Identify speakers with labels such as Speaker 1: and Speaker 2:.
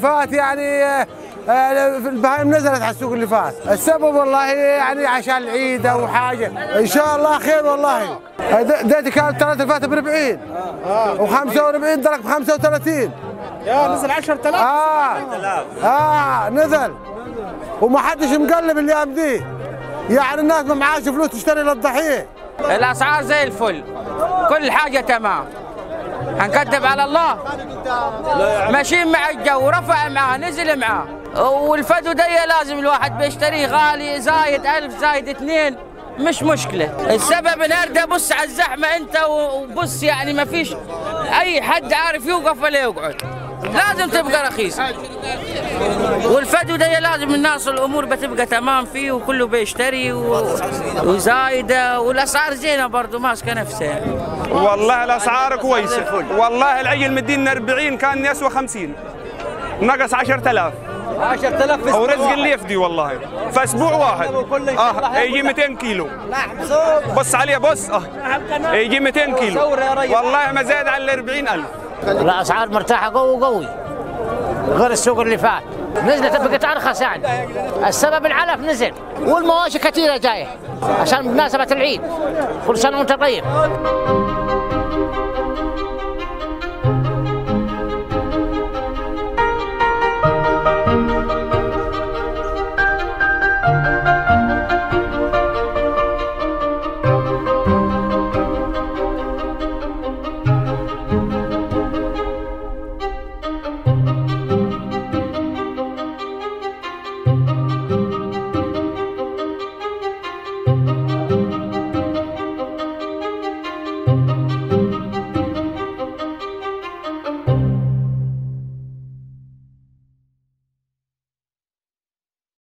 Speaker 1: فات يعني آه، آه، في البهايم نزلت على السوق اللي فات السبب والله يعني عشان العيد او حاجه ان شاء الله خير والله ديتي كانت ثلاثة فاتت ب 40 و45 درك ب 35
Speaker 2: يا نزل 10000
Speaker 1: اه اه نزل وما حدش مقلب الايام دي يعني الناس ما معاش فلوس تشتري للضحيه
Speaker 3: الاسعار زي الفل كل حاجه تمام هنكذب على الله ماشيين مع الجو رفع معاه نزل معاه والفدو دي لازم الواحد بيشتريه غالي زايد ألف زايد اثنين مش مشكلة السبب النهارده بص على الزحمة انت وبص يعني ما فيش اي حد عارف يوقف ولا يقعد لازم تبقى رخيصة والفدو ده لازم الناس الامور بتبقى تمام فيه وكله بيشتري و... وزايدة والاسعار زينة برضه ماسكة نفسها يعني.
Speaker 4: والله الاسعار كويسه والله العيل مدينا 40 كان يسوى 50 نقص 10000
Speaker 3: 10000
Speaker 4: او رزق اللي يفدي والله فاسبوع واحد اه يجي 200 كيلو بص عليه بص اه يجي 200 كيلو والله ما زاد على 40000
Speaker 5: الاسعار مرتاحه قوي قوي غير السوق اللي فات نزلت بقت ارخص يعني السبب العلف نزل والمواشي كثيره جايه عشان بمناسبه العيد كل سنه وانت طيب